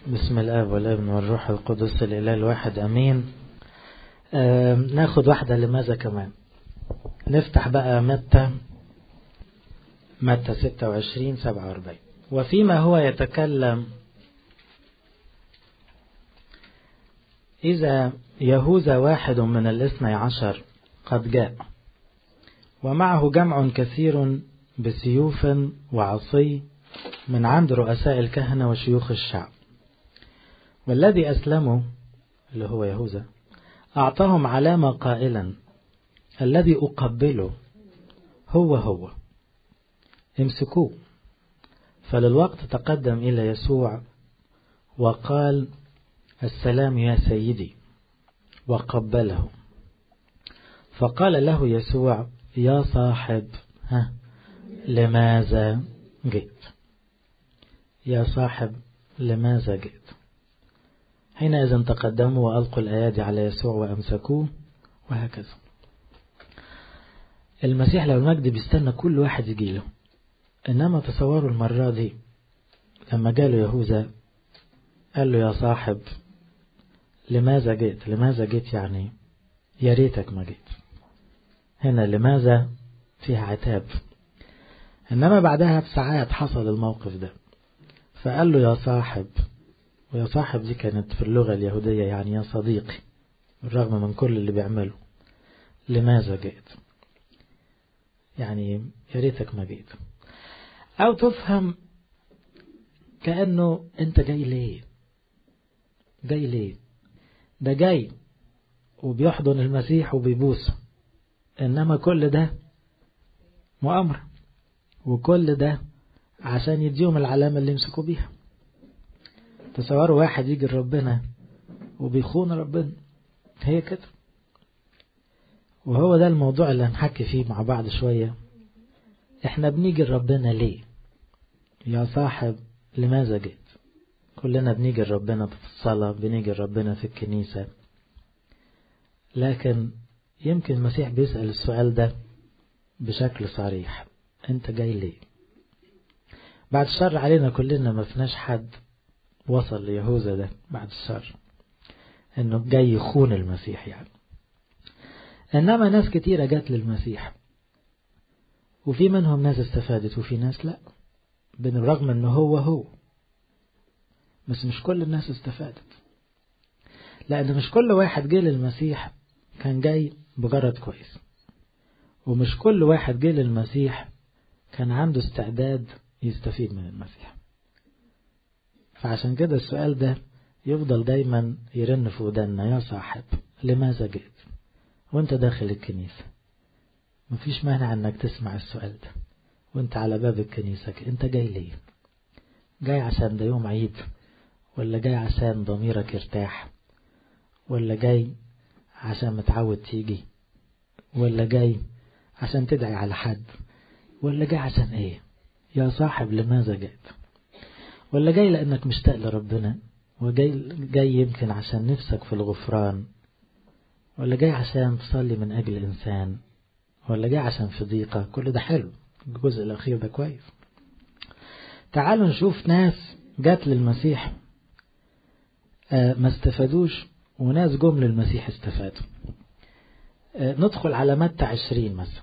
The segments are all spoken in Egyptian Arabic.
بسم الاب والابن والروح القدس الاله الواحد امين آه ناخد واحده لماذا كمان نفتح بقى متى متى 26 47 وفيما هو يتكلم إذا يهوذا واحد من الاثني عشر قد جاء ومعه جمع كثير بسيوف وعصي من عند رؤساء الكهنة وشيوخ الشعب والذي أسلموا اللي هو يهوذا أعطاهم علامة قائلا الذي أقبله هو هو امسكوه فللوقت تقدم إلى يسوع وقال السلام يا سيدي وقبله فقال له يسوع يا صاحب ها لماذا جئت يا صاحب لماذا جئت حينئذ تقدموا وألقوا الأيادي على يسوع وأمسكوه وهكذا المسيح لو المجد بيستنى كل واحد يجي له إنما تصوروا المرة دي لما جاله يهوذا قال له يا صاحب لماذا جئت لماذا جئت يعني يا ريتك ما جئت هنا لماذا فيها عتاب إنما بعدها بساعات حصل الموقف ده فقال له يا صاحب ويا صاحب دي كانت في اللغة اليهودية يعني يا صديقي بالرغم من كل اللي بيعمله لماذا جئت يعني يا ريتك ما جيت أو تفهم كأنه أنت جاي ليه جاي ليه ده جاي وبيحضن المسيح وبيبوسه إنما كل ده مؤامرة وكل ده عشان يديهم العلامة اللي يمسكوا بيها تصوروا واحد يجي لربنا وبيخون ربنا هي كده وهو ده الموضوع اللي هنحكي فيه مع بعض شوية احنا بنيجي لربنا ليه يا صاحب لماذا جئت كلنا بنيجي لربنا في الصلاة بنيجي لربنا في الكنيسة لكن يمكن المسيح بيسأل السؤال ده بشكل صريح انت جاي ليه بعد الشر علينا كلنا ما فيناش حد وصل ليهوذا ده بعد الشر انه جاي يخون المسيح يعني انما ناس كتيرة جت للمسيح وفي منهم ناس استفادت وفي ناس لا بالرغم انه هو هو بس مش كل الناس استفادت لان مش كل واحد جه للمسيح كان جاي بغرض كويس ومش كل واحد جه للمسيح كان عنده استعداد يستفيد من المسيح فعشان كده السؤال ده يفضل دايما يرن في ودنا يا صاحب لماذا جئت وانت داخل الكنيسة مفيش مانع انك تسمع السؤال ده وانت على باب الكنيسة انت جاي ليه جاي عشان ده يوم عيد ولا جاي عشان ضميرك يرتاح ولا جاي عشان متعود تيجي ولا جاي عشان تدعي على حد ولا جاي عشان ايه يا صاحب لماذا جئت ولا جاي لانك مشتاق لربنا وجاي جاي يمكن عشان نفسك في الغفران ولا جاي عشان تصلي من اجل انسان ولا جاي عشان في ضيقة كل ده حلو الجزء الاخير ده كويس تعالوا نشوف ناس جات للمسيح ما استفادوش وناس جم للمسيح استفادوا ندخل على متى عشرين مثلا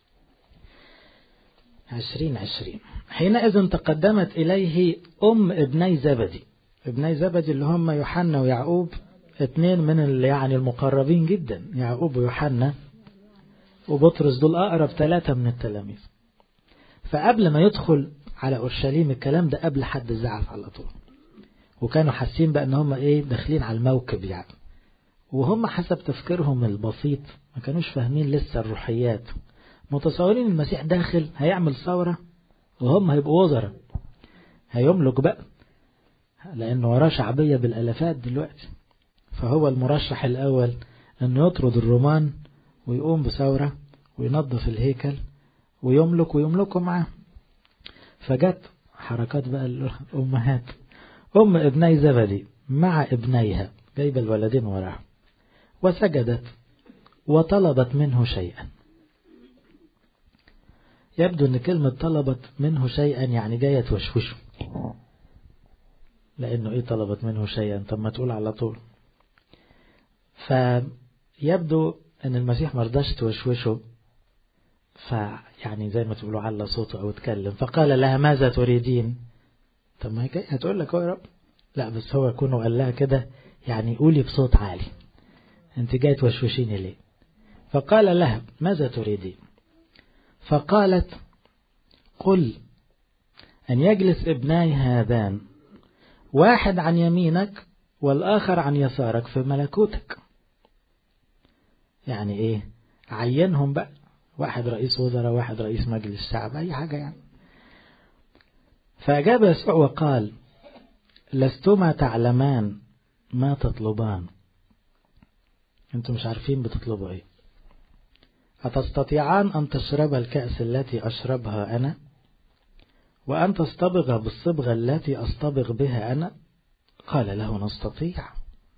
عشرين عشرين حينئذ تقدمت إليه أم ابني زبدي ابني زبدي اللي هم يوحنا ويعقوب اثنين من اللي يعني المقربين جدا يعقوب ويوحنا وبطرس دول أقرب ثلاثة من التلاميذ فقبل ما يدخل على أورشليم الكلام ده قبل حد زعف على طول وكانوا حاسين بقى ان هم ايه داخلين على الموكب يعني وهم حسب تفكيرهم البسيط ما كانوش فاهمين لسه الروحيات متصورين المسيح داخل هيعمل ثورة وهم هيبقوا وزراء هيملك بقى لأنه وراه شعبية بالألفات دلوقتي فهو المرشح الأول أنه يطرد الرومان ويقوم بثورة وينظف الهيكل ويملك ويملكوا معاه فجت حركات بقى الأمهات أم ابني زبدي مع ابنيها جايبة الولدين وراها وسجدت وطلبت منه شيئا يبدو ان كلمة طلبت منه شيئا يعني جاية توشوشه لأنه إيه طلبت منه شيئا طب ما تقول على طول فيبدو أن المسيح مرضاش توشوشه فيعني زي ما تقولوا على صوته أو اتكلم فقال لها ماذا تريدين طب ما هي هتقول لك هو يا رب لا بس هو كونه قال لها كده يعني قولي بصوت عالي انت جاي توشوشيني ليه فقال لها ماذا تريدين فقالت قل أن يجلس ابناي هذان واحد عن يمينك والآخر عن يسارك في ملكوتك يعني ايه عينهم بقى واحد رئيس وزراء واحد رئيس مجلس شعب أي حاجة يعني فأجاب يسوع وقال لستما تعلمان ما تطلبان انتم مش عارفين بتطلبوا ايه أتستطيعان أن تشرب الكأس التي أشربها أنا وأن تصطبغ بالصبغة التي أصطبغ بها أنا قال له نستطيع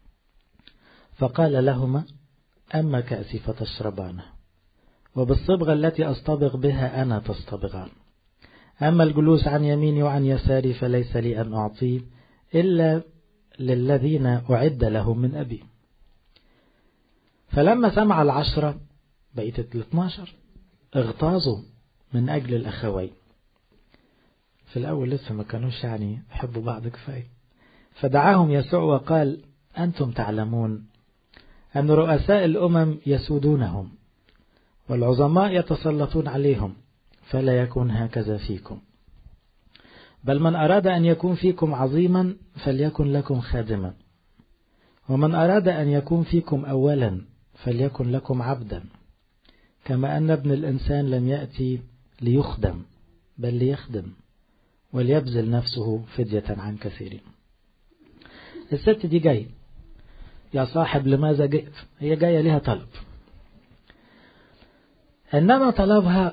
فقال لهما أما كأسي فتشربانه وبالصبغة التي أصطبغ بها أنا تصطبغان أما الجلوس عن يميني وعن يساري فليس لي أن أعطيه إلا للذين أعد لهم من أبي فلما سمع العشرة بقيت الاثناشر اغتاظوا من أجل الأخوين في الأول لسه ما كانوش يعني يحبوا بعض كفاية فدعاهم يسوع وقال أنتم تعلمون أن رؤساء الأمم يسودونهم والعظماء يتسلطون عليهم فلا يكون هكذا فيكم بل من أراد أن يكون فيكم عظيما فليكن لكم خادما ومن أراد أن يكون فيكم أولا فليكن لكم عبدا كما أن ابن الإنسان لم يأتي ليخدم بل ليخدم وليبذل نفسه فدية عن كثيرين الست دي جاية يا صاحب لماذا جئت هي جاية لها طلب إنما طلبها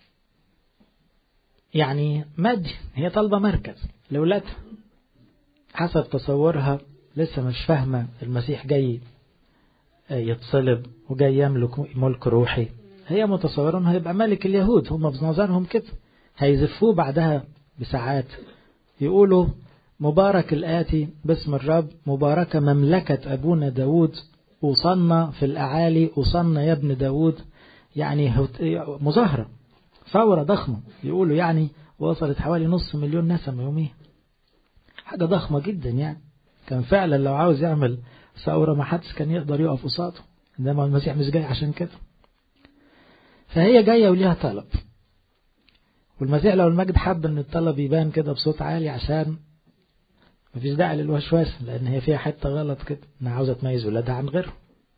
يعني مادي هي طالبة مركز لولادها حسب تصورها لسه مش فاهمة المسيح جاي يتصلب وجاي يملك ملك روحي هي متصورة انه هيبقى ملك اليهود هم بنظرهم كده هيزفوه بعدها بساعات يقولوا مبارك الآتي باسم الرب مباركة مملكة أبونا داود وصلنا في الأعالي وصلنا يا ابن داود يعني مظاهرة ثورة ضخمة يقولوا يعني وصلت حوالي نص مليون نسمة يوميا حاجة ضخمة جدا يعني كان فعلا لو عاوز يعمل ثورة ما حدش كان يقدر يقف قصاده إنما المسيح مش جاي عشان كده فهي جاية وليها طلب والمسيح لو المجد حب ان الطلب يبان كده بصوت عالي عشان مفيش داعي للوسواس لان هي فيها حته غلط كده انها عاوزه تميز ولادها عن غيره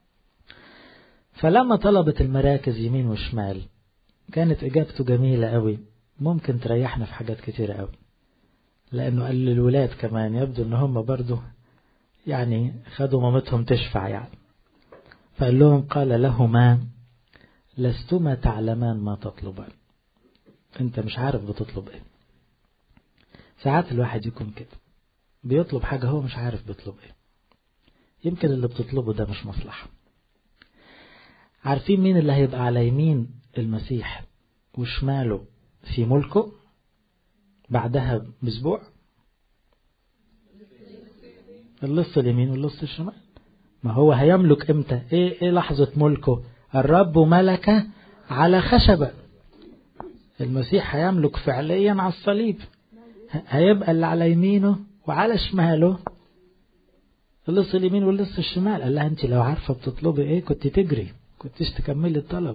فلما طلبت المراكز يمين وشمال كانت اجابته جميله قوي ممكن تريحنا في حاجات كتيره قوي لانه قال للولاد كمان يبدو ان هم برضه يعني خدوا مامتهم تشفع يعني فقال لهم قال لهما لستما تعلمان ما تطلبان انت مش عارف بتطلب ايه ساعات الواحد يكون كده بيطلب حاجة هو مش عارف بيطلب ايه يمكن اللي بتطلبه ده مش مصلحة عارفين مين اللي هيبقى على يمين المسيح وشماله في ملكه بعدها باسبوع اللص اليمين واللص الشمال ما هو هيملك امتى ايه ايه لحظة ملكه الرب ملك على خشبة المسيح هيملك فعليا على الصليب هيبقى اللي على يمينه وعلى شماله اللص اليمين واللص الشمال قال لها انت لو عارفة بتطلبي ايه كنت تجري كنتش تكملي الطلب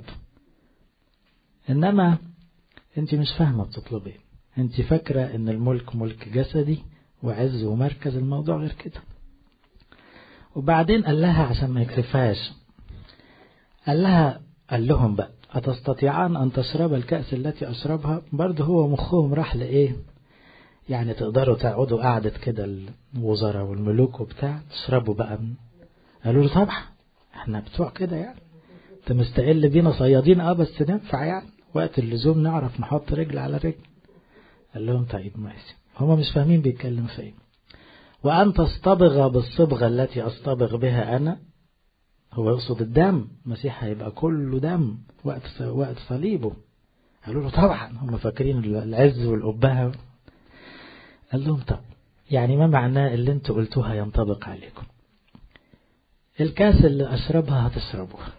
انما انت مش فاهمة بتطلبي ايه انت فاكرة ان الملك ملك جسدي وعز ومركز الموضوع غير كده وبعدين قال لها عشان ما يكرفهاش قال لها قال لهم بقى أتستطيعان أن تشرب الكأس التي أشربها برضه هو مخهم راح لإيه يعني تقدروا تقعدوا قعدة كده الوزراء والملوك وبتاع تشربوا بقى قالوا له طبعا احنا بتوع كده يعني انت مستقل بينا صيادين اه بس ننفع يعني وقت اللزوم نعرف نحط رجل على رجل قال لهم طيب ماشي هما مش فاهمين بيتكلم في ايه وأن تصطبغ بالصبغة التي أصطبغ بها أنا هو يقصد الدم المسيح هيبقى كله دم وقت وقت صليبه قالوا له طبعا هم فاكرين العز والأبهة قال لهم طب يعني ما معناه اللي انتوا قلتوها ينطبق عليكم الكاس اللي أشربها هتشربوها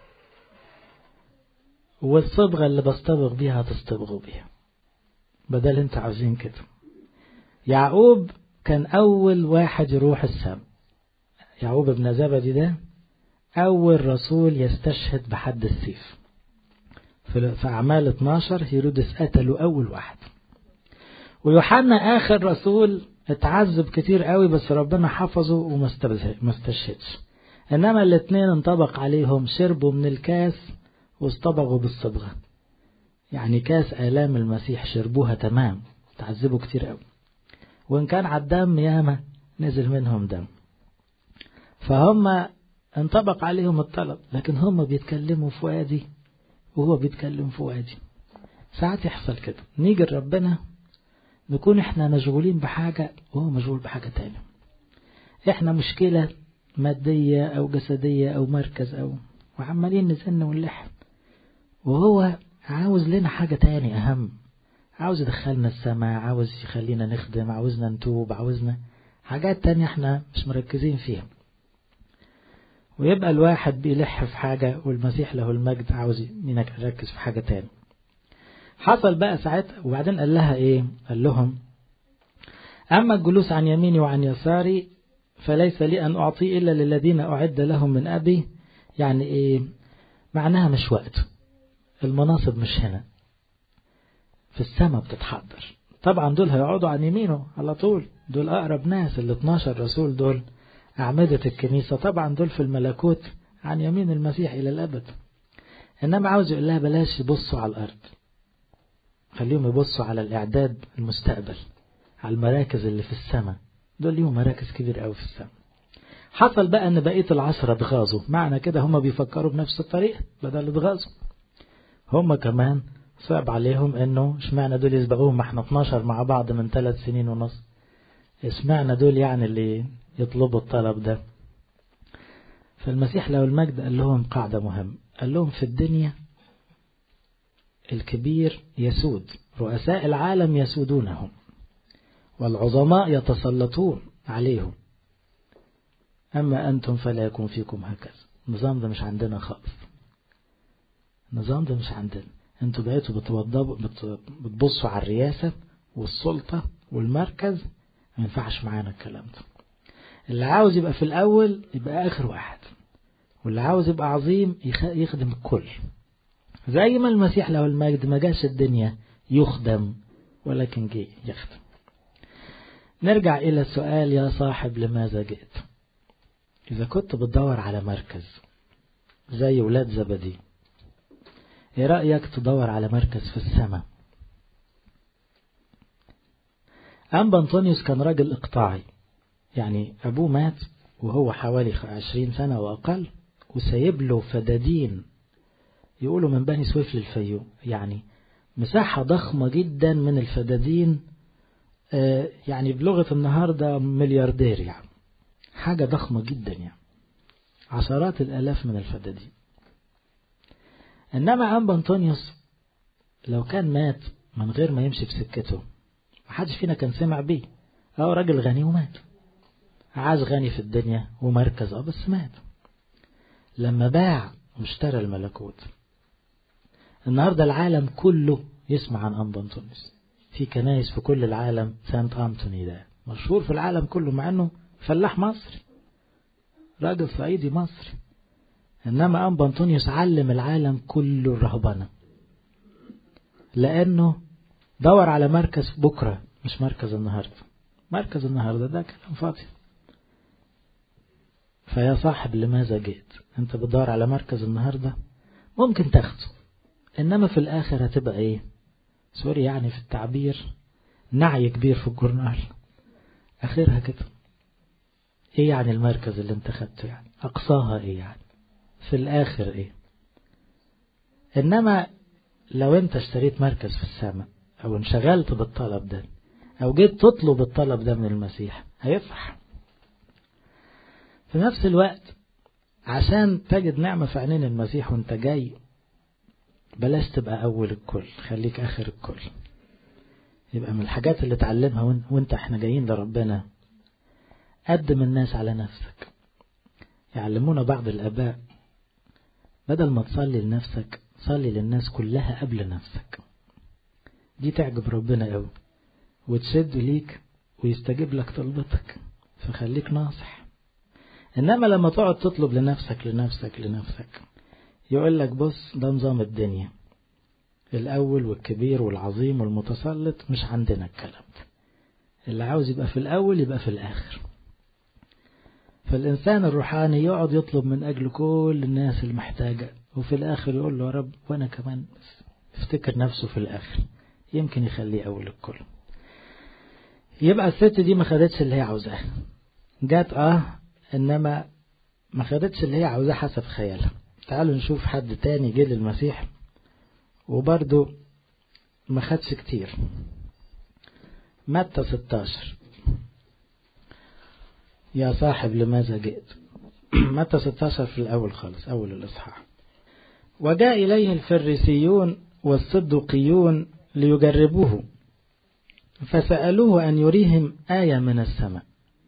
والصبغة اللي بصطبغ بيها هتصطبغوا بيها بدل انت عاوزين كده يعقوب كان أول واحد يروح السام يعقوب ابن زبدي ده أول رسول يستشهد بحد السيف في أعمال 12 هيرودس قتلوا أول واحد ويوحنا آخر رسول اتعذب كتير قوي بس ربنا حفظه وما استشهدش إنما الاتنين انطبق عليهم شربوا من الكاس واصطبغوا بالصبغة يعني كاس آلام المسيح شربوها تمام تعذبوا كتير قوي وإن كان على الدم ياما نزل منهم دم فهم انطبق عليهم الطلب لكن هم بيتكلموا في وادي وهو بيتكلم في وادي ساعات يحصل كده نيجي لربنا نكون احنا مشغولين بحاجة وهو مشغول بحاجة تانية احنا مشكلة مادية او جسدية او مركز او وعمالين نزن ونلح وهو عاوز لنا حاجة تاني اهم عاوز يدخلنا السماء عاوز يخلينا نخدم عاوزنا نتوب عاوزنا حاجات تانية احنا مش مركزين فيها ويبقى الواحد بيلح في حاجة والمسيح له المجد عاوز منك يركز في حاجة تاني حصل بقى ساعتها وبعدين قال لها ايه قال لهم أما الجلوس عن يميني وعن يساري فليس لي أن أعطي إلا للذين أعد لهم من أبي يعني إيه معناها مش وقته المناصب مش هنا في السماء بتتحضر طبعا دول هيقعدوا عن يمينه على طول دول أقرب ناس ال 12 رسول دول أعمدة الكنيسة طبعا دول في الملكوت عن يمين المسيح إلى الأبد إنما عاوز يقول لها بلاش يبصوا على الأرض خليهم يبصوا على الإعداد المستقبل على المراكز اللي في السماء دول ليهم مراكز كبير قوي في السماء حصل بقى ان بقية العشرة اتغاظوا معنى كده هم بيفكروا بنفس الطريقة بدل اتغاظوا هم كمان صعب عليهم انه اشمعنى دول يسبقوهم ما احنا 12 مع بعض من ثلاث سنين ونص اشمعنى دول يعني اللي يطلبوا الطلب ده فالمسيح لو المجد قال لهم قاعدة مهم قال لهم في الدنيا الكبير يسود رؤساء العالم يسودونهم والعظماء يتسلطون عليهم أما أنتم فلا يكون فيكم هكذا النظام ده مش عندنا خالص النظام ده مش عندنا انتوا بقيتوا بتوضبوا بتبصوا على الرياسة والسلطة والمركز ما ينفعش معانا الكلام ده اللي عاوز يبقى في الأول يبقى آخر واحد واللي عاوز يبقى عظيم يخدم الكل زي ما المسيح له المجد ما جاش الدنيا يخدم ولكن جه يخدم نرجع إلى السؤال يا صاحب لماذا جئت إذا كنت بتدور على مركز زي ولاد زبدي ايه رأيك تدور على مركز في السماء أنبا أنطونيوس كان راجل إقطاعي يعني أبوه مات وهو حوالي عشرين سنة وأقل وسايب له فدادين يقولوا من بني سويف للفيوم يعني مساحة ضخمة جدا من الفدادين يعني بلغة النهاردة ملياردير يعني حاجة ضخمة جدا يعني عشرات الآلاف من الفدادين إنما أنبا أنطونيوس لو كان مات من غير ما يمشي في سكته محدش فينا كان سمع بيه هو راجل غني ومات عاش غني في الدنيا ومركز اه بس مات لما باع واشترى الملكوت النهاردة العالم كله يسمع عن أنبا أنطونيوس في كنايس في كل العالم سانت أنتوني ده مشهور في العالم كله مع أنه فلاح مصري راجل صعيدي مصري إنما أنبا أنطونيوس علم العالم كله الرهبنة لأنه دور على مركز بكرة مش مركز النهاردة مركز النهاردة ده كلام فاضي فيا صاحب لماذا جئت انت بتدور على مركز النهاردة ممكن تاخده انما في الاخر هتبقى ايه سوري يعني في التعبير نعي كبير في الجورنال اخرها كده ايه يعني المركز اللي انت خدته يعني اقصاها ايه يعني في الاخر ايه انما لو انت اشتريت مركز في السماء او انشغلت بالطلب ده او جيت تطلب الطلب ده من المسيح هيفرح في نفس الوقت عشان تجد نعمة في عينين المسيح وانت جاي بلاش تبقى أول الكل خليك آخر الكل يبقى من الحاجات اللي تعلمها وانت احنا جايين لربنا قدم الناس على نفسك يعلمونا بعض الآباء بدل ما تصلي لنفسك صلي للناس كلها قبل نفسك دي تعجب ربنا قوي وتشد ليك ويستجيب لك طلبتك فخليك ناصح إنما لما تقعد تطلب لنفسك لنفسك لنفسك يقول لك بص ده نظام الدنيا الأول والكبير والعظيم والمتسلط مش عندنا الكلام ده اللي عاوز يبقى في الأول يبقى في الآخر فالإنسان الروحاني يقعد يطلب من أجل كل الناس المحتاجة وفي الآخر يقول له يا رب وأنا كمان افتكر نفسه في الآخر يمكن يخليه أول الكل يبقى الست دي ما خدتش اللي هي عاوزاه جات اه انما ما خدتش اللي هي عاوزاه حسب خيالها تعالوا نشوف حد تاني جه للمسيح وبرضه ما خدش كتير متى 16 يا صاحب لماذا جئت متى 16 في الأول خالص أول الإصحاح وجاء إليه الفريسيون والصدقيون ليجربوه فسألوه أن يريهم آية من السماء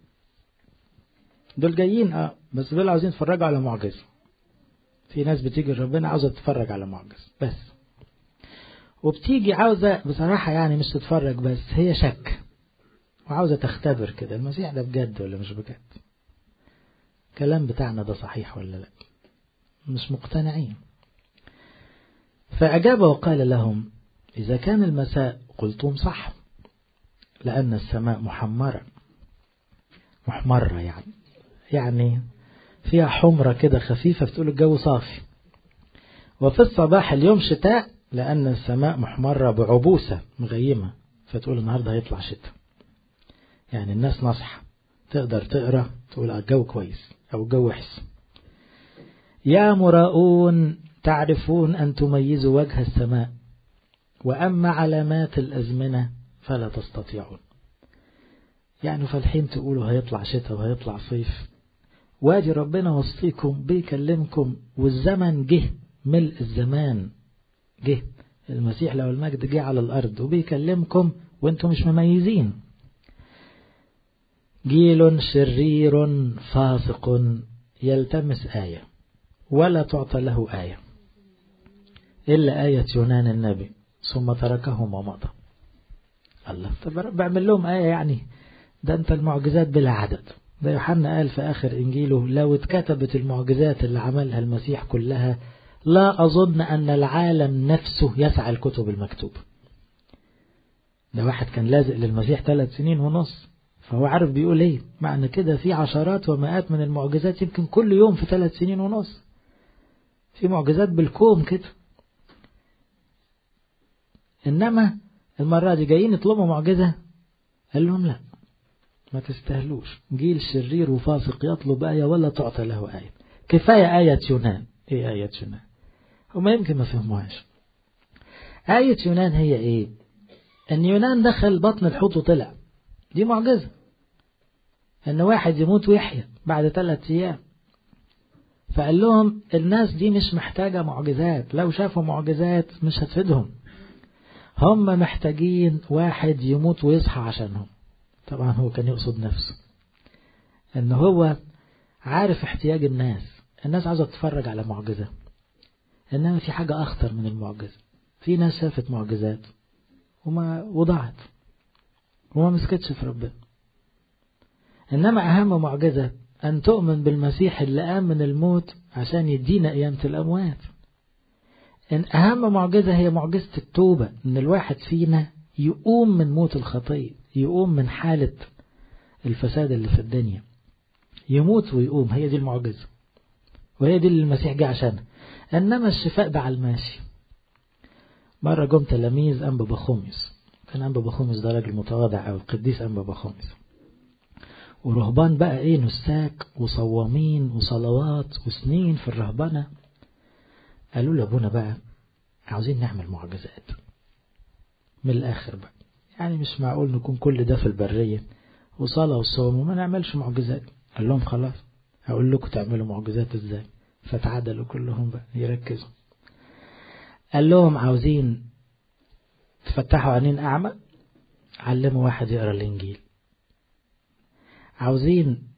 دول جايين اه بس دول عاوزين يتفرجوا على معجزة في ناس بتيجي ربنا عاوزة تتفرج على معجزة بس وبتيجي عاوزة بصراحة يعني مش تتفرج بس هي شك وعاوزة تختبر كده المسيح ده بجد ولا مش بجد الكلام بتاعنا ده صحيح ولا لا مش مقتنعين فأجاب وقال لهم إذا كان المساء قلتم صح لأن السماء محمرة محمرة يعني يعني فيها حمرة كده خفيفة بتقول الجو صافي وفي الصباح اليوم شتاء لأن السماء محمرة بعبوسة مغيمة فتقول النهاردة هيطلع شتاء يعني الناس نصحة تقدر تقرأ تقول الجو كويس أو الجو وحش يا مراؤون تعرفون أن تميزوا وجه السماء وأما علامات الأزمنة فلا تستطيعون يعني فالحين تقولوا هيطلع شتاء وهيطلع صيف وادي ربنا وسطيكم بيكلمكم والزمن جه ملء الزمان جه المسيح لو المجد جه على الأرض وبيكلمكم وانتم مش مميزين جيل شرير فاسق يلتمس آية ولا تعطى له آية إلا آية يونان النبي ثم تركهم ومضى الله طب بعمل لهم آية يعني ده أنت المعجزات بلا عدد ده يوحنا قال في آخر إنجيله لو اتكتبت المعجزات اللي عملها المسيح كلها لا أظن أن العالم نفسه يسعى الكتب المكتوبة ده واحد كان لازق للمسيح ثلاث سنين ونص فهو عارف بيقول ايه معنى كده في عشرات ومئات من المعجزات يمكن كل يوم في ثلاث سنين ونص في معجزات بالكوم كده إنما المرة دي جايين يطلبوا معجزة قال لهم لا ما تستاهلوش جيل شرير وفاسق يطلب آية ولا تعطى له آية كفاية آية يونان إيه آية يونان هما يمكن ما فهموهاش آية يونان هي إيه أن يونان دخل بطن الحوت وطلع دي معجزة أن واحد يموت ويحيا بعد ثلاثة أيام فقال لهم الناس دي مش محتاجة معجزات لو شافوا معجزات مش هتفيدهم هم محتاجين واحد يموت ويصحى عشانهم طبعا هو كان يقصد نفسه ان هو عارف احتياج الناس الناس عاوزة تتفرج على معجزة انما في حاجة اخطر من المعجزة في ناس شافت معجزات وما وضعت وما مسكتش في ربنا انما اهم معجزة ان تؤمن بالمسيح اللي قام من الموت عشان يدينا قيامة الاموات إن أهم معجزة هي معجزة التوبة إن الواحد فينا يقوم من موت الخطية يقوم من حالة الفساد اللي في الدنيا يموت ويقوم هي دي المعجزة وهي دي اللي المسيح جه عشانها إنما الشفاء ده على الماشي مرة جم تلاميذ أنبا بخوميس كان أنبا بخوميس ده راجل متواضع أو القديس أنبا بخوميس ورهبان بقى إيه نساك وصوامين وصلوات وسنين في الرهبنة قالوا له ابونا بقى عاوزين نعمل معجزات من الاخر بقى يعني مش معقول نكون كل ده في البرية وصلاة وصوم وما نعملش معجزات قال لهم خلاص هقول لكم تعملوا معجزات ازاي فتعادلوا كلهم بقى يركزوا قال لهم عاوزين تفتحوا عينين أعمى علموا واحد يقرأ الإنجيل عاوزين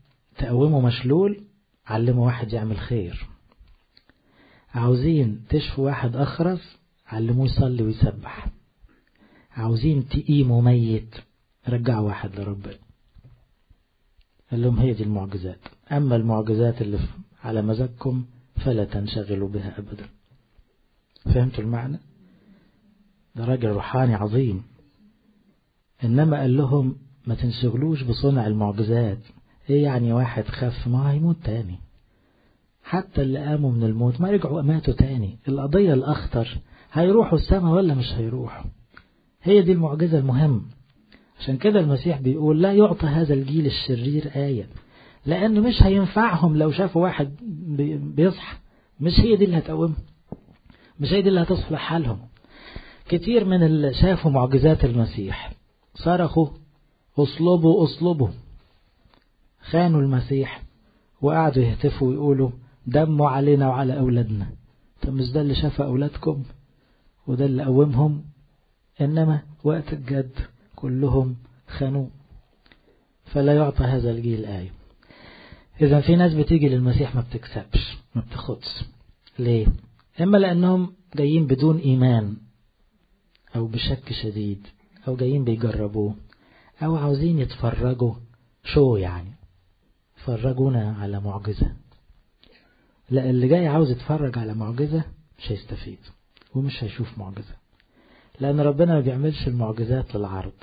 تقوموا مشلول علموا واحد يعمل خير عاوزين تشفوا واحد أخرس علموه يصلي ويسبح عاوزين تقيموا ميت رجعوا واحد لربنا قال لهم هي دي المعجزات أما المعجزات اللي على مزاجكم فلا تنشغلوا بها أبدا فهمتوا المعنى ده راجل روحاني عظيم إنما قال لهم ما تنشغلوش بصنع المعجزات ايه يعني واحد خف ما هيموت تاني حتى اللي قاموا من الموت ما رجعوا ماتوا تاني القضية الأخطر هيروحوا السماء ولا مش هيروحوا هي دي المعجزة المهم عشان كده المسيح بيقول لا يعطى هذا الجيل الشرير آية لأنه مش هينفعهم لو شافوا واحد بيصحى مش هي دي اللي هتقومهم مش هي دي اللي هتصلح حالهم كتير من اللي شافوا معجزات المسيح صرخوا اصلبوا اصلبوا خانوا المسيح وقعدوا يهتفوا ويقولوا دموا علينا وعلى أولادنا طب مش ده اللي شاف أولادكم وده اللي قومهم إنما وقت الجد كلهم خانوه فلا يعطى هذا الجيل آية إذا في ناس بتيجي للمسيح ما بتكسبش ما بتاخدش ليه إما لأنهم جايين بدون إيمان أو بشك شديد أو جايين بيجربوه أو عاوزين يتفرجوا شو يعني فرجونا على معجزة لا اللي جاي عاوز يتفرج على معجزة مش هيستفيد ومش هيشوف معجزة لأن ربنا ما بيعملش المعجزات للعرض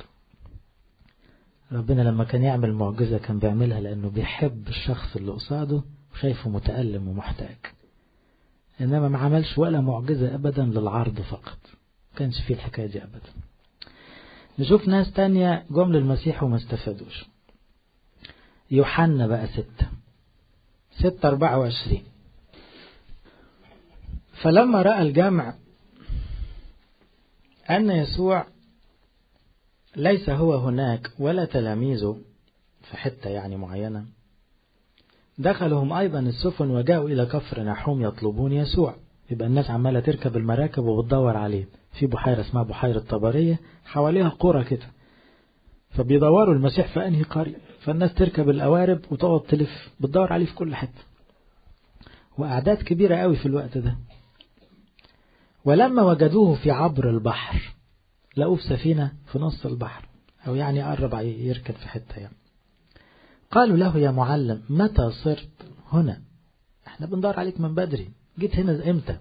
ربنا لما كان يعمل معجزة كان بيعملها لأنه بيحب الشخص اللي قصاده وشايفه متألم ومحتاج إنما ما عملش ولا معجزة أبدا للعرض فقط كانش فيه الحكاية دي أبدا نشوف ناس تانية جم للمسيح وما استفادوش يوحنا بقى ستة ستة أربعة وعشرين فلما رأى الجمع أن يسوع ليس هو هناك ولا تلاميذه في حتة يعني معينة دخلهم أيضا السفن وجاءوا إلى كفر نحوم يطلبون يسوع يبقى الناس عمالة تركب المراكب وبتدور عليه في بحيرة اسمها بحيرة طبرية حواليها قرى كده فبيدوروا المسيح في أنهي قرية فالناس تركب القوارب وتقعد تلف بتدور عليه في كل حتة وأعداد كبيرة قوي في الوقت ده ولما وجدوه في عبر البحر لقوه في سفينة في نص البحر أو يعني قرب يركب في حتة يعني قالوا له يا معلم متى صرت هنا احنا بندور عليك من بدري جيت هنا امتى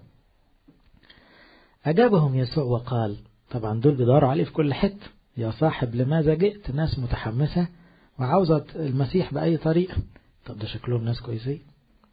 أجابهم يسوع وقال طبعا دول بيدوروا عليه في كل حتة يا صاحب لماذا جئت ناس متحمسة وعاوزة المسيح بأي طريقة طب ده شكلهم ناس كويسين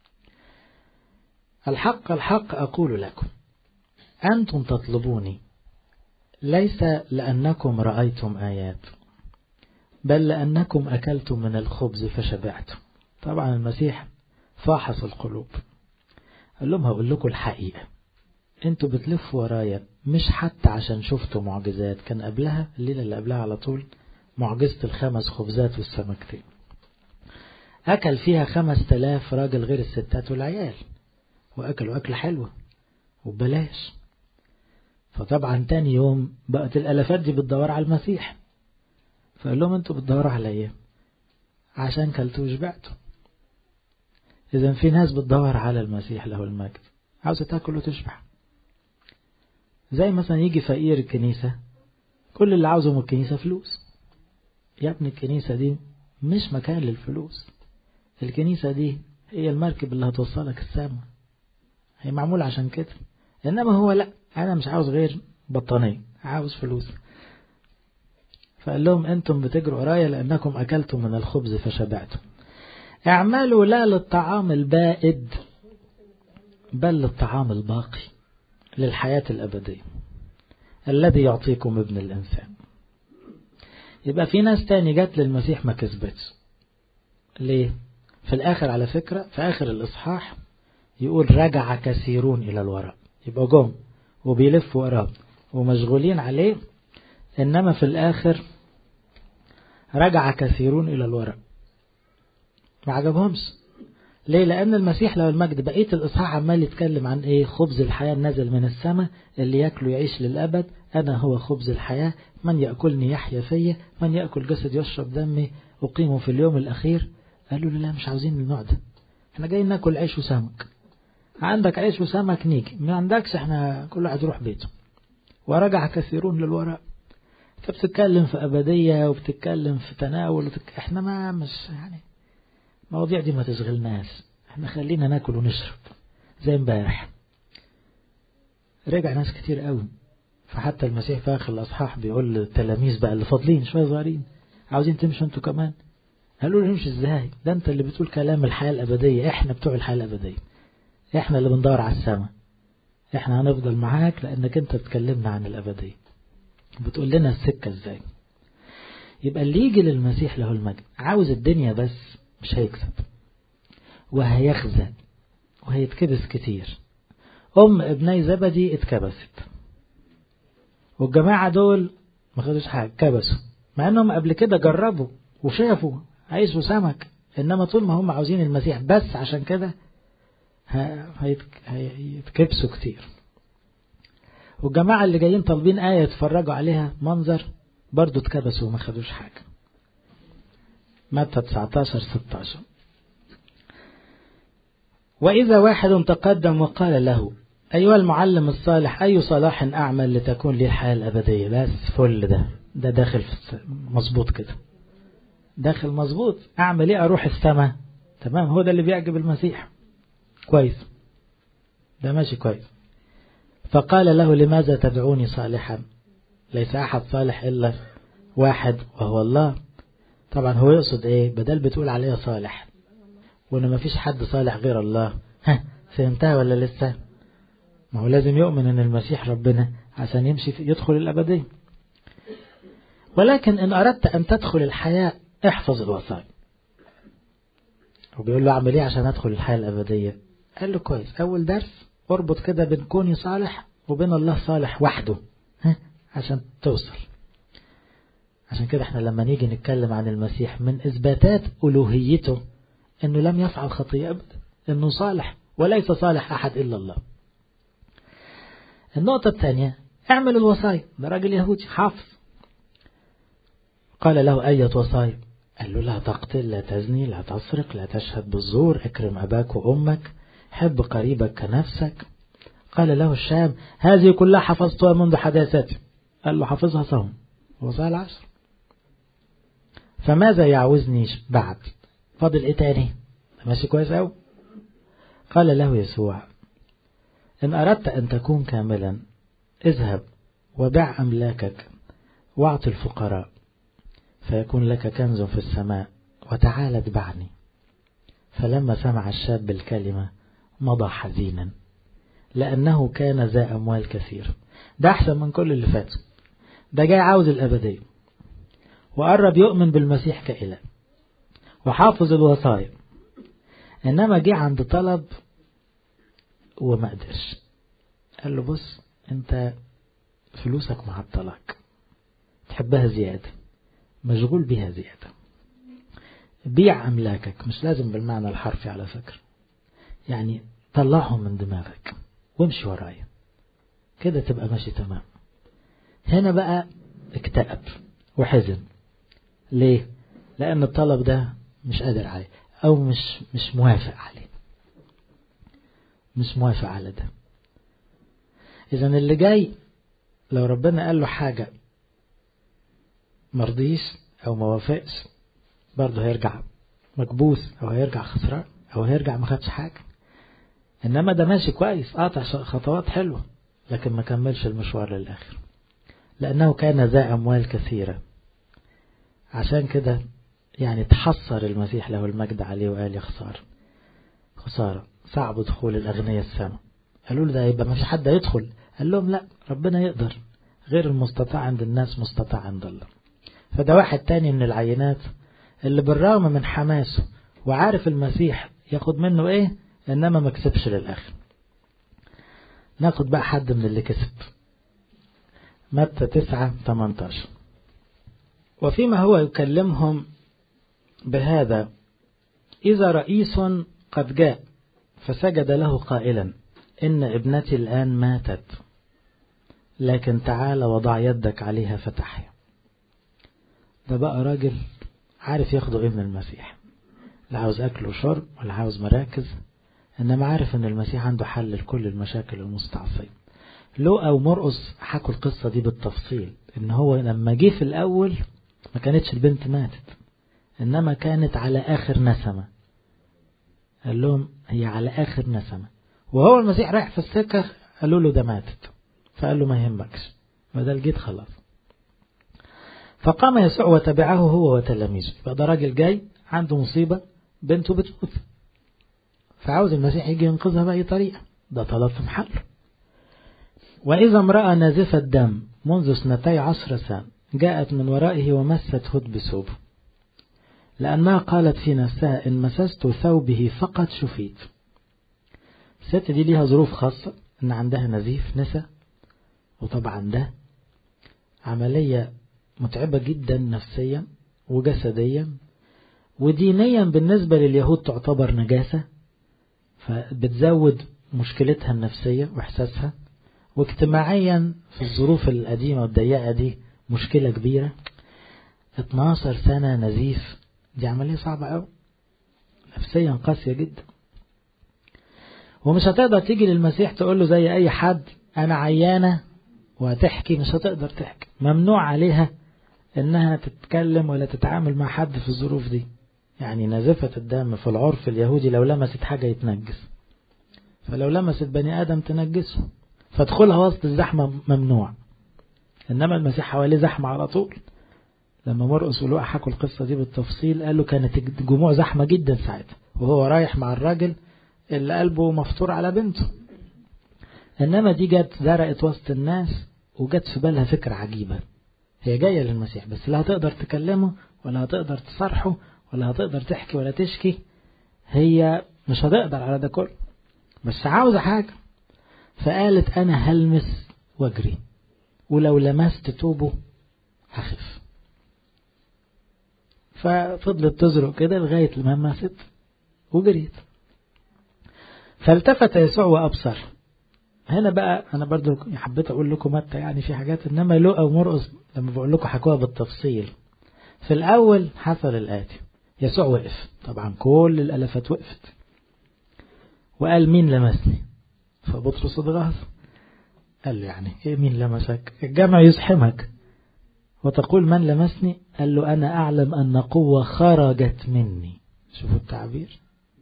الحق الحق أقول لكم أنتم تطلبوني ليس لأنكم رأيتم آيات بل لأنكم أكلتم من الخبز فشبعتم طبعا المسيح فاحص القلوب قال لهم هقول لكم الحقيقة انتوا بتلفوا ورايا مش حتى عشان شفتوا معجزات كان قبلها الليلة اللي قبلها على طول معجزة الخمس خبزات والسمكتين أكل فيها خمس تلاف راجل غير الستات والعيال وأكلوا أكل حلوة وببلاش فطبعا تاني يوم بقت الألفات دي بتدور على المسيح فقال لهم انتوا بتدوروا على ايه عشان كلتوا وشبعتوا إذا في ناس بتدور على المسيح له المجد عاوزة تاكل وتشبع زي مثلا يجي فقير الكنيسة كل اللي عاوزه من الكنيسة فلوس يا ابني الكنيسة دي مش مكان للفلوس الكنيسة دي هي المركب اللي هتوصلك السما هي معمولة عشان كده إنما هو لا أنا مش عاوز غير بطانية عاوز فلوس فقال لهم أنتم بتجروا ورايا لأنكم أكلتم من الخبز فشبعتم اعملوا لا للطعام البائد بل للطعام الباقي للحياة الأبدية الذي يعطيكم ابن الإنسان يبقى في ناس تاني جت للمسيح ما كسبتش ليه في الآخر على فكرة في آخر الإصحاح يقول رجع كثيرون إلى الوراء يبقى جم وبيلفوا وراه ومشغولين عليه إنما في الآخر رجع كثيرون إلى الوراء ما عجبهمش ليه لأن المسيح لو المجد بقية الإصحاح عمال يتكلم عن إيه خبز الحياة نزل من السماء اللي يأكله يعيش للأبد أنا هو خبز الحياة من يأكلني يحيا فيا من يأكل جسد يشرب دمي أقيمه في اليوم الأخير قالوا له لا مش عاوزين النوع ده احنا جايين ناكل عيش وسمك عندك عيش وسمك نيجي ما عندكش احنا كل واحد يروح بيته ورجع كثيرون للوراء فبتتكلم في أبدية وبتتكلم في تناول وتك... احنا ما مش يعني المواضيع دي ما تشغلناش احنا خلينا ناكل ونشرب زي امبارح رجع ناس كتير قوي فحتى المسيح في آخر الأصحاح بيقول للتلاميذ بقى اللي فاضلين شوية صغيرين عاوزين تمشوا انتوا كمان قالوا له نمشي ازاي ده انت اللي بتقول كلام الحياة الأبدية احنا بتوع الحياة الأبدية احنا اللي بندور على السماء احنا هنفضل معاك لانك انت بتكلمنا عن الأبدية بتقول لنا السكة ازاي يبقى اللي يجي للمسيح له المجد عاوز الدنيا بس مش هيكسب وهيخزن وهيتكبس كتير أم ابني زبدي اتكبست والجماعة دول ما خدوش حاجة كبسوا مع انهم قبل كده جربوا وشافوا عيشوا سمك انما طول ما هم عاوزين المسيح بس عشان كده هيتكبسوا كتير والجماعة اللي جايين طالبين آية يتفرجوا عليها منظر برضو اتكبسوا وما خدوش حاجة متى 19 16 وإذا واحد تقدم وقال له أيها المعلم الصالح أي صلاح أعمل لتكون لي الحياة الأبدية بس فل ده ده داخل في مظبوط كده داخل مظبوط أعمل إيه أروح السماء تمام هو ده اللي بيعجب المسيح كويس ده ماشي كويس فقال له لماذا تدعوني صالحا ليس أحد صالح إلا واحد وهو الله طبعا هو يقصد إيه بدل بتقول عليه صالح وإن ما فيش حد صالح غير الله ها فهمتها ولا لسه ما هو لازم يؤمن ان المسيح ربنا عشان يمشي في يدخل الأبدية ولكن إن أردت أن تدخل الحياة احفظ الوصايا وبيقول له أعمل إيه عشان أدخل الحياة الأبدية قال له كويس أول درس اربط كده بين كوني صالح وبين الله صالح وحده ها عشان توصل عشان كده احنا لما نيجي نتكلم عن المسيح من إثباتات ألوهيته أنه لم يفعل خطيئة أبدا أنه صالح وليس صالح أحد إلا الله النقطة الثانية اعمل الوصايا ده راجل يهودي حافظ قال له أية وصايا قال له لا تقتل لا تزني لا تسرق لا تشهد بالزور اكرم أباك وأمك حب قريبك كنفسك قال له الشام هذه كلها حفظتها منذ حداثتي قال له حفظها صوم وصايا العشر فماذا يعوزني بعد فاضل ايه تاني ماشي كويس أوي قال له يسوع إن أردت أن تكون كاملا اذهب وبع أملاكك واعط الفقراء فيكون لك كنز في السماء وتعال اتبعني فلما سمع الشاب الكلمة مضى حزينا لأنه كان ذا أموال كثير ده أحسن من كل اللي فات ده جاي عاوز الأبدية وقرب يؤمن بالمسيح كإله وحافظ الوصايا إنما جه عند طلب وما قدرش قال له بص انت فلوسك معطلك تحبها زيادة مشغول بها زيادة بيع أملاكك مش لازم بالمعنى الحرفي على فكرة يعني طلعهم من دماغك وامشي ورايا كده تبقى ماشي تمام هنا بقى اكتئب وحزن ليه لأن الطلب ده مش قادر عليه أو مش مش موافق عليه مش موافق على ده إذا اللي جاي لو ربنا قال له حاجة مرضيش أو ما وافقش برضه هيرجع مكبوس أو هيرجع خسران أو هيرجع ما خدش حاجة إنما ده ماشي كويس قاطع خطوات حلوة لكن ما كملش المشوار للآخر لأنه كان ذا أموال كثيرة عشان كده يعني تحصر المسيح له المجد عليه وقال يا خسارة خسارة صعب دخول الأغنياء السماء قالوا له ده يبقى ما في حد يدخل قال لهم لا ربنا يقدر غير المستطاع عند الناس مستطاع عند الله فده واحد تاني من العينات اللي بالرغم من حماسه وعارف المسيح ياخد منه ايه انما ما كسبش للاخر ناخد بقى حد من اللي كسب متى تسعة 18 وفيما هو يكلمهم بهذا إذا رئيس قد جاء فسجد له قائلا إن ابنتي الآن ماتت لكن تعال وضع يدك عليها فتحيا ده بقى راجل عارف ياخده ايه من المسيح لا عاوز أكل وشرب ولا عاوز مراكز إنما عارف إن المسيح عنده حل لكل المشاكل المستعصية لوقا ومرقس حكوا القصة دي بالتفصيل إن هو لما جه في الأول ما كانتش البنت ماتت إنما كانت على آخر نسمة قال لهم هي على آخر نسمة وهو المسيح رايح في السكة قالوا له ده ماتت فقال له ما يهمكش بدل جيت خلاص فقام يسوع وتبعه هو وتلاميذه يبقى ده راجل جاي عنده مصيبة بنته بتموت فعاوز المسيح يجي ينقذها بأي طريقة ده طلب في محله وإذا امرأة نازفة دم منذ اثنتي عشر سنة جاءت من ورائه ومست هد بثوبه لأنها قالت في نفسها إن مسست ثوبه فقط شفيت الست دي ليها ظروف خاصة إن عندها نزيف نسا وطبعا ده عملية متعبة جدا نفسيا وجسديا ودينيا بالنسبة لليهود تعتبر نجاسة فبتزود مشكلتها النفسية وإحساسها واجتماعيا في الظروف القديمة والضيقة دي مشكلة كبيرة 12 سنة نزيف دي عملية صعبة أوي نفسيا قاسية جدا ومش هتقدر تيجي للمسيح تقول له زي أي حد أنا عيانة وهتحكي مش هتقدر تحكي ممنوع عليها إنها تتكلم ولا تتعامل مع حد في الظروف دي يعني نزفة الدم في العرف اليهودي لو لمست حاجة يتنجس فلو لمست بني آدم تنجسه فادخلها وسط الزحمة ممنوع إنما المسيح حواليه زحمة على طول لما مرقس ولوقا حكوا القصة دي بالتفصيل قالوا كانت الجموع زحمة جدا ساعتها وهو رايح مع الراجل اللي قلبه مفطور على بنته إنما دي جت زرقت وسط الناس وجت في بالها فكرة عجيبة هي جاية للمسيح بس لا هتقدر تكلمه ولا هتقدر تصرحه ولا هتقدر تحكي ولا تشكي هي مش هتقدر على ده كله بس عاوزة حاجة فقالت أنا هلمس واجري ولو لمست توبه هخف ففضلت تزرق كده لغاية لما مست وجريت فالتفت يسوع وأبصر هنا بقى أنا برضو حبيت أقول لكم متى يعني في حاجات إنما لقى ومرقص لما بقول لكم حكوها بالتفصيل في الأول حصل الآتي يسوع وقف طبعا كل الألفات وقفت وقال مين لمسني فبطرس اتغاظ قال له يعني ايه مين لمسك الجمع يزحمك وتقول من لمسني قال له أنا أعلم أن قوة خرجت مني شوفوا التعبير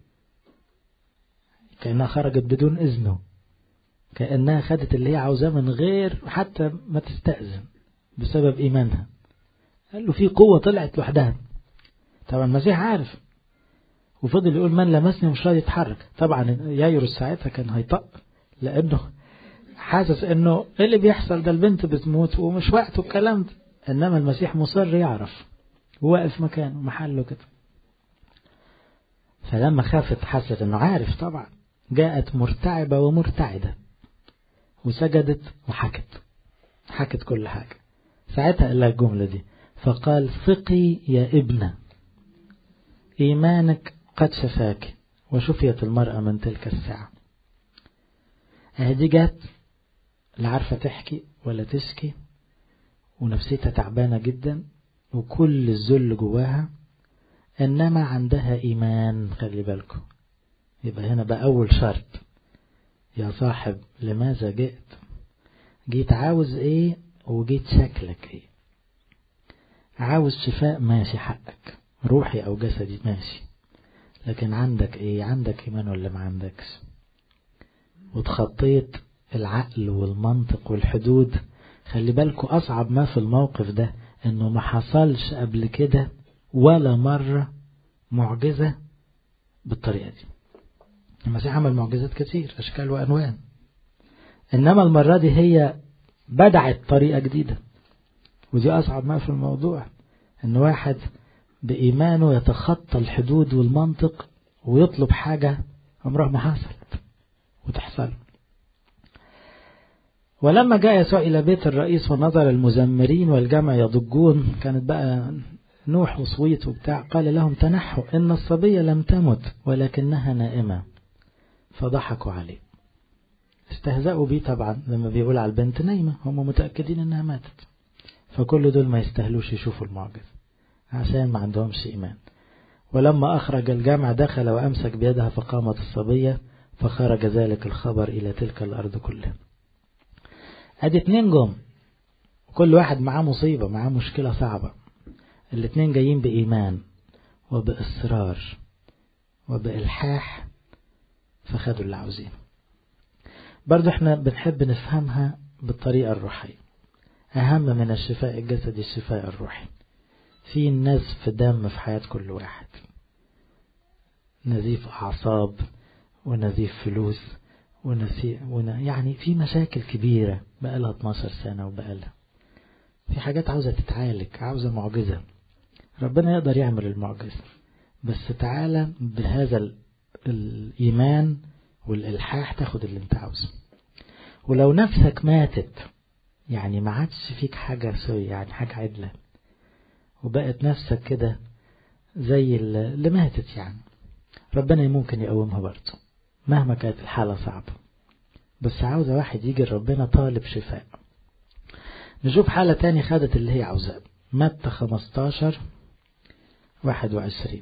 كأنها خرجت بدون إذنه كأنها خدت اللي هي عاوزاه من غير حتى ما تستأذن بسبب إيمانها قال له في قوة طلعت لوحدها طبعا المسيح عارف وفضل يقول من لمسني مش راضي يتحرك طبعا يايروس ساعتها كان هيطق لأنه حاسس انه ايه اللي بيحصل ده البنت بتموت ومش وقته الكلام ده انما المسيح مصر يعرف واقف مكانه محله كده فلما خافت حست انه عارف طبعا جاءت مرتعبة ومرتعدة وسجدت وحكت حكت كل حاجة ساعتها قال لها الجملة دي فقال ثقي يا ابنة إيمانك قد شفاك وشفيت المرأة من تلك الساعة دي جت لا عارفة تحكي ولا تشكي ونفسيتها تعبانة جدا وكل الذل جواها إنما عندها إيمان خلي بالكم يبقى هنا بقى أول شرط يا صاحب لماذا جئت جيت عاوز إيه وجيت شكلك إيه عاوز شفاء ماشي حقك روحي أو جسدي ماشي لكن عندك إيه عندك إيمان ولا ما عندكش وتخطيت العقل والمنطق والحدود خلي بالكوا أصعب ما في الموقف ده إنه ما حصلش قبل كده ولا مرة معجزة بالطريقة دي المسيح عمل معجزات كتير أشكال وأنواع إنما المرة دي هي بدعت طريقة جديدة ودي أصعب ما في الموضوع إن واحد بإيمانه يتخطى الحدود والمنطق ويطلب حاجة عمرها ما حصلت وتحصل ولما جاء يسوع إلى بيت الرئيس ونظر المزمرين والجمع يضجون كانت بقى نوح وصويت وبتاع قال لهم تنحوا إن الصبية لم تمت ولكنها نائمة فضحكوا عليه استهزأوا بيه طبعا لما بيقول على البنت نايمة هم متأكدين إنها ماتت فكل دول ما يستهلوش يشوفوا المعجزة عشان ما عندهمش إيمان ولما أخرج الجمع دخل وأمسك بيدها فقامت الصبية فخرج ذلك الخبر إلى تلك الأرض كلها أدي اتنين جم كل واحد معاه مصيبة معاه مشكلة صعبة الاتنين جايين بإيمان وبإصرار وبإلحاح فخدوا اللي عاوزينه برضو احنا بنحب نفهمها بالطريقة الروحية أهم من الشفاء الجسدي الشفاء الروحي في نزف دم في حياة كل واحد نزيف أعصاب ونزيف فلوس ونسي ون... يعني في مشاكل كبيرة بقالها 12 سنة وبقالها في حاجات عاوزة تتعالج عاوزة معجزة ربنا يقدر يعمل المعجزة بس تعالى بهذا الإيمان والإلحاح تاخد اللي انت عاوزه ولو نفسك ماتت يعني ما عادش فيك حاجة سوي يعني حاجة عدلة وبقت نفسك كده زي اللي ماتت يعني ربنا ممكن يقومها برضه مهما كانت الحالة صعبة بس عاوزة واحد يجي ربنا طالب شفاء نشوف حالة تاني خدت اللي هي عاوزاه متى 15 21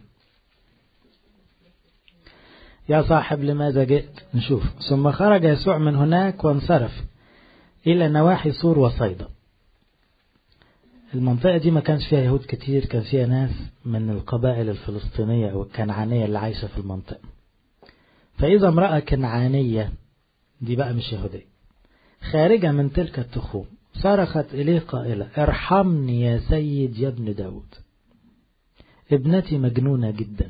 يا صاحب لماذا جئت نشوف ثم خرج يسوع من هناك وانصرف إلى نواحي سور وصيدا المنطقة دي ما كانش فيها يهود كتير كان فيها ناس من القبائل الفلسطينية أو الكنعانية اللي عايشة في المنطقة فإذا امرأة كنعانية دي بقى مش يهودية خارجة من تلك التخوم صرخت إليه قائلة ارحمني يا سيد يا ابن داود ابنتي مجنونة جدا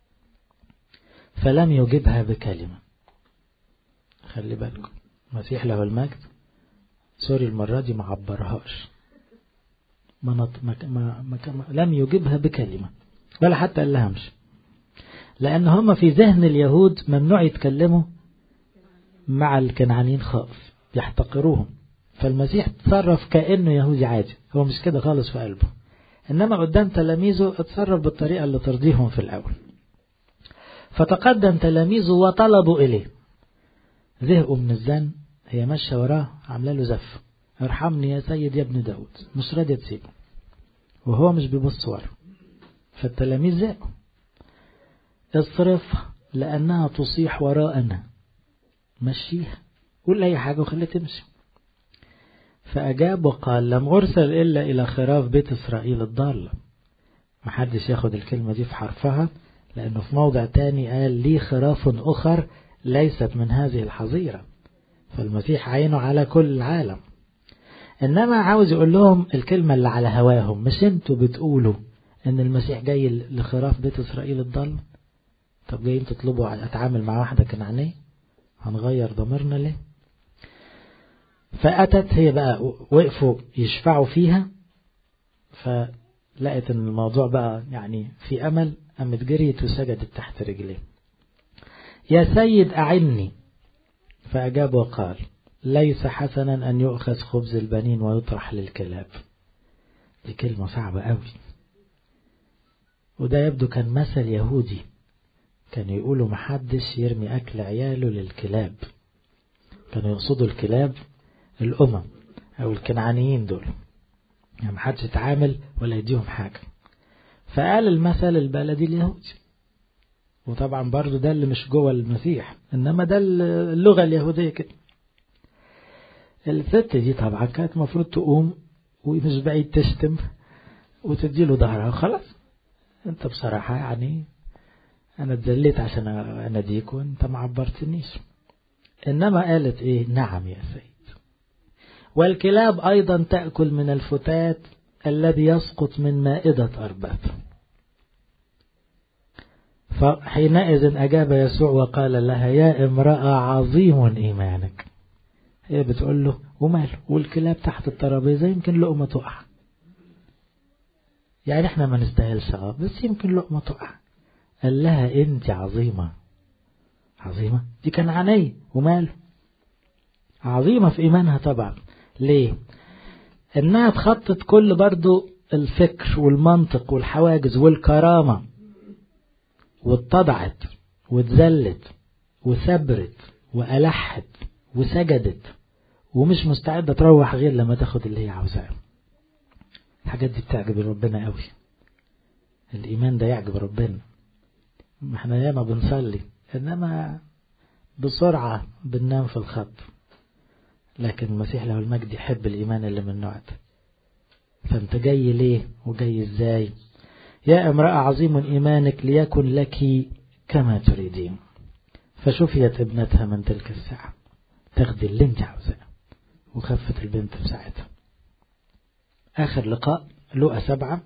فلم يجبها بكلمة خلي بالكم مسيح له المجد سوري المرة دي ما عبرهاش ما نط... ما... ما... ما... ما... لم يجبها بكلمة ولا حتى قال لها امشي لأن هم في ذهن اليهود ممنوع يتكلموا مع الكنعانيين خالص يحتقروهم فالمسيح تصرف كأنه يهودي عادي هو مش كده خالص في قلبه إنما قدام تلاميذه اتصرف بالطريقة اللي ترضيهم في الأول فتقدم تلاميذه وطلبوا إليه زهقوا من الزن هي ماشية وراه عاملة له زف ارحمني يا سيد يا ابن داود مش راضية تسيبه وهو مش بيبص ورا فالتلاميذ زهقوا اصرفها لأنها تصيح وراءنا مشيها قول أي حاجة وخليها تمشي فأجاب وقال لم أرسل إلا إلى خراف بيت إسرائيل الضالة محدش ياخد الكلمة دي في حرفها لأنه في موضع تاني قال لي خراف أخر ليست من هذه الحظيرة فالمسيح عينه على كل العالم إنما عاوز يقول لهم الكلمة اللي على هواهم مش انتوا بتقولوا إن المسيح جاي لخراف بيت إسرائيل الضالة طب جايين تطلبوا أتعامل مع واحدة كنعانية هنغير ضميرنا ليه فأتت هي بقى وقفوا يشفعوا فيها فلقت ان الموضوع بقى يعني في أمل قامت جريت وسجدت تحت رجليه يا سيد أعني فأجاب وقال ليس حسنا أن يؤخذ خبز البنين ويطرح للكلاب دي كلمة صعبة قوي وده يبدو كان مثل يهودي كانوا يقولوا محدش يرمي أكل عياله للكلاب كانوا يقصدوا الكلاب الأمم أو الكنعانيين دول يعني محدش يتعامل ولا يديهم حاجة فقال المثل البلدي اليهودي وطبعا برضو ده اللي مش جوه المسيح إنما ده اللغة اليهودية كده الست دي طبعا كانت المفروض تقوم ومش بعيد تشتم وتديله ظهرها خلاص انت بصراحة يعني انا اتذليت عشان اناديك وانت ما عبرتنيش انما قالت ايه نعم يا سيد والكلاب ايضا تأكل من الفتات الذي يسقط من مائدة أرباب فحينئذ أجاب يسوع وقال لها يا امرأة عظيم إيمانك هي بتقول له وماله والكلاب تحت الترابيزة يمكن لقمة تقع يعني احنا ما نستاهلش اه بس يمكن لقمة تقع قال لها انت عظيمة عظيمة دي كان عني وماله عظيمة في ايمانها طبعا ليه انها تخطط كل برضو الفكر والمنطق والحواجز والكرامة واتضعت واتذلت وثبرت وألحت وسجدت ومش مستعدة تروح غير لما تاخد اللي هي عاوزاه الحاجات دي بتعجب ربنا قوي الإيمان ده يعجب ربنا احنا ياما بنصلي انما بسرعة بننام في الخط لكن المسيح له المجد يحب الإيمان اللي من النوع ده فأنت جاي ليه وجاي إزاي يا امرأة عظيم إيمانك ليكن لك كما تريدين فشفيت ابنتها من تلك الساعة تاخدي اللي انت عاوزاه وخفت البنت في ساعتها آخر لقاء لقى سبعة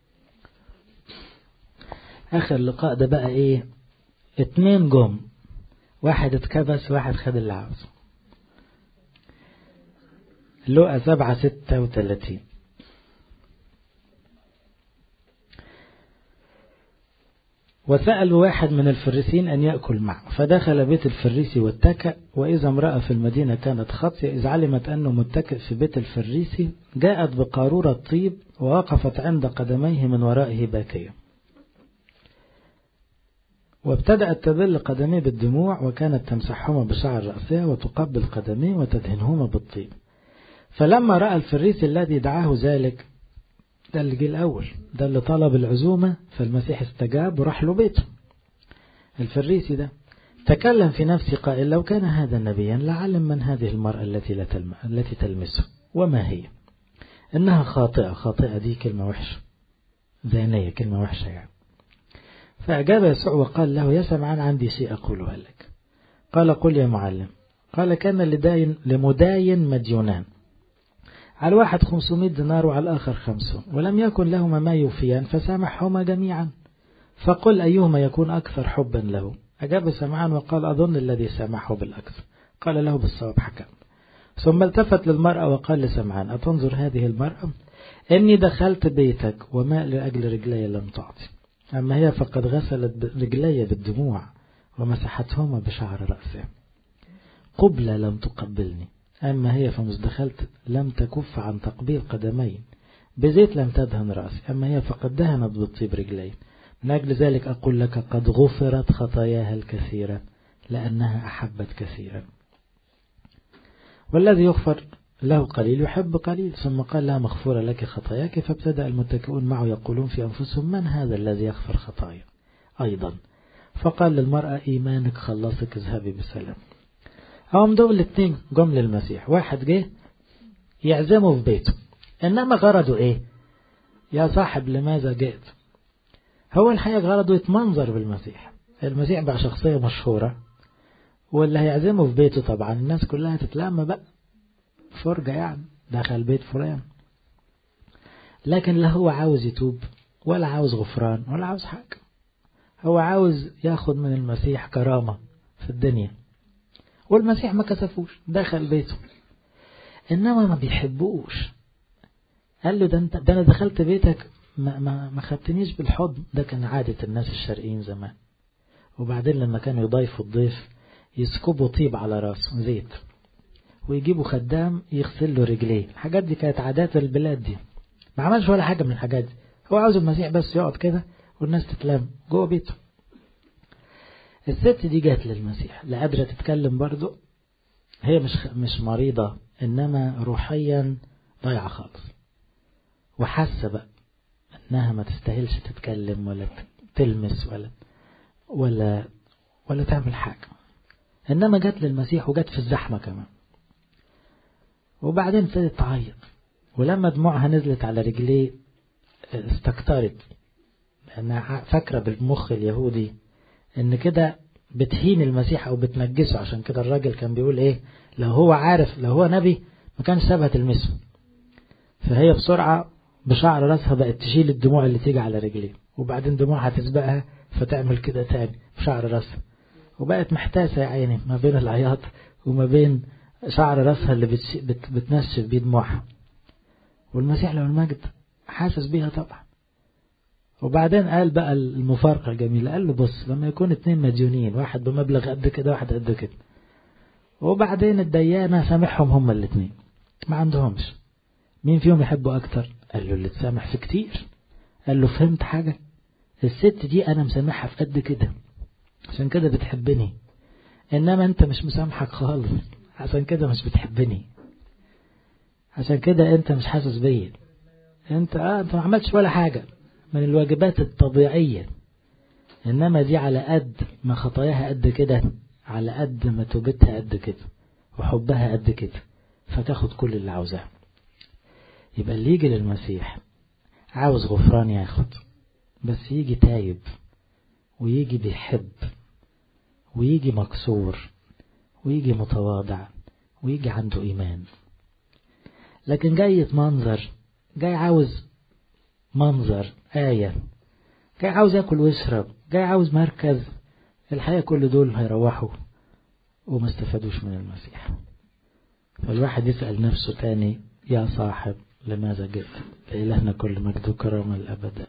آخر لقاء ده بقى إيه اتنين جم واحد اتكبس واحد خد اللي عاوزه لقى سبعة ستة وثلاثين وسأل واحد من الفريسين أن يأكل معه فدخل بيت الفريسي واتكأ وإذا امرأة في المدينة كانت خاطئة إذ علمت أنه متكئ في بيت الفريسي جاءت بقارورة طيب ووقفت عند قدميه من ورائه باكية وابتدأت تبل قدميه بالدموع وكانت تمسحهما بشعر رأسها وتقبل قدميه وتدهنهما بالطيب فلما رأى الفريسي الذي دعاه ذلك ده اللي جه الأول ده اللي طلب العزومة فالمسيح استجاب وراح له بيته الفريسي ده تكلم في نفسه قائل لو كان هذا نبيا لعلم من هذه المرأة التي لا تلم... التي تلمسه وما هي إنها خاطئة خاطئة دي كلمة وحشة زانية كلمة وحشة يعني فأجاب يسوع وقال له يا سمعان عندي شيء أقوله لك قال قل يا معلم قال كان لداين لمداين مديونان على واحد 500 دينار وعلى الآخر خمسون ولم يكن لهما ما يوفيان فسامحهما جميعا فقل أيهما يكون أكثر حبا له أجاب سمعان وقال أظن الذي سامحه بالأكثر قال له بالصواب حكم ثم التفت للمرأة وقال لسمعان أتنظر هذه المرأة إني دخلت بيتك وماء لأجل رجلي لم تعطي أما هي فقد غسلت رجلي بالدموع ومسحتهما بشعر رأسها قبلة لم تقبلني أما هي فمش دخلت لم تكف عن تقبيل قدمين بزيت لم تدهن رأسي أما هي فقد دهنت بالطيب رجلين من أجل ذلك أقول لك قد غفرت خطاياها الكثيرة لأنها أحبت كثيرا والذي يغفر له قليل يحب قليل ثم قال لها مغفورة لك خطاياك فابتدأ المتكئون معه يقولون في أنفسهم من هذا الذي يغفر خطايا أيضا فقال للمرأة إيمانك خلصك اذهبي بسلام هم دول الاثنين جم للمسيح واحد جه يعزمه في بيته إنما غرضه إيه يا صاحب لماذا جئت هو الحقيقة غرضه يتمنظر بالمسيح المسيح بقى شخصية مشهورة واللي هيعزمه في بيته طبعا الناس كلها تتلم بقى فرجة يعني دخل بيت فلان لكن لا هو عاوز يتوب ولا عاوز غفران ولا عاوز حاجة هو عاوز ياخد من المسيح كرامة في الدنيا والمسيح ما كسفوش دخل بيته إنما ما بيحبوش قال له ده, انت ده أنا دخلت بيتك ما, ما, ما خدتنيش بالحضن ده كان عادة الناس الشرقيين زمان وبعدين لما كانوا يضيفوا الضيف يسكبوا طيب على راسه زيت ويجيبوا خدام يغسل له رجليه الحاجات دي كانت عادات البلاد دي ما عملش ولا حاجة من الحاجات دي هو عاوز المسيح بس يقعد كده والناس تتلم جوه بيته الست دي جات للمسيح لا قادرة تتكلم برضه هي مش مش مريضة إنما روحيا ضايعة خالص وحاسة بقى إنها ما تستاهلش تتكلم ولا تلمس ولا ولا ولا تعمل حاجة إنما جت للمسيح وجت في الزحمة كمان وبعدين ابتدت تعيط ولما دموعها نزلت على رجليه استكترت لأنها فاكرة بالمخ اليهودي إن كده بتهين المسيح أو بتنجسه عشان كده الراجل كان بيقول إيه لو هو عارف لو هو نبي ما كانش سابها تلمسه فهي بسرعة بشعر راسها بقت تشيل الدموع اللي تيجي على رجليه وبعدين دموعها تسبقها فتعمل كده تاني بشعر راسها وبقت محتاسة يا عيني ما بين العياط وما بين شعر راسها اللي بتش... بت... بتنشف بيه دموعها والمسيح له المجد حاسس بيها طبعا وبعدين قال بقى المفارقة الجميلة قال له بص لما يكون اتنين مديونين واحد بمبلغ قد كده واحد قد كده وبعدين الديانة سامحهم هما الاتنين ما عندهمش مين فيهم يحبه أكتر قال له اللي تسامح في كتير قال له فهمت حاجة الست دي أنا مسامحها في قد كده عشان كده بتحبني إنما أنت مش مسامحك خالص عشان كده مش بتحبني عشان كده أنت مش حاسس بيا أنت آه أنت ما عملتش ولا حاجة من الواجبات الطبيعية إنما دي على قد ما خطاياها قد كده على قد ما توبتها قد كده وحبها قد كده فتاخد كل اللي عاوزاه يبقى اللي يجي للمسيح عاوز غفران ياخد بس يجي تايب ويجي بيحب ويجي مكسور ويجي متواضع ويجي عنده إيمان لكن جاي يتمنظر جاي عاوز منظر آية جاي عاوز ياكل ويشرب جاي عاوز مركز الحقيقة كل دول هيروحوا وما استفادوش من المسيح فالواحد يسأل نفسه تاني يا صاحب لماذا جئت لإلهنا كل مجد وكرامة الأبد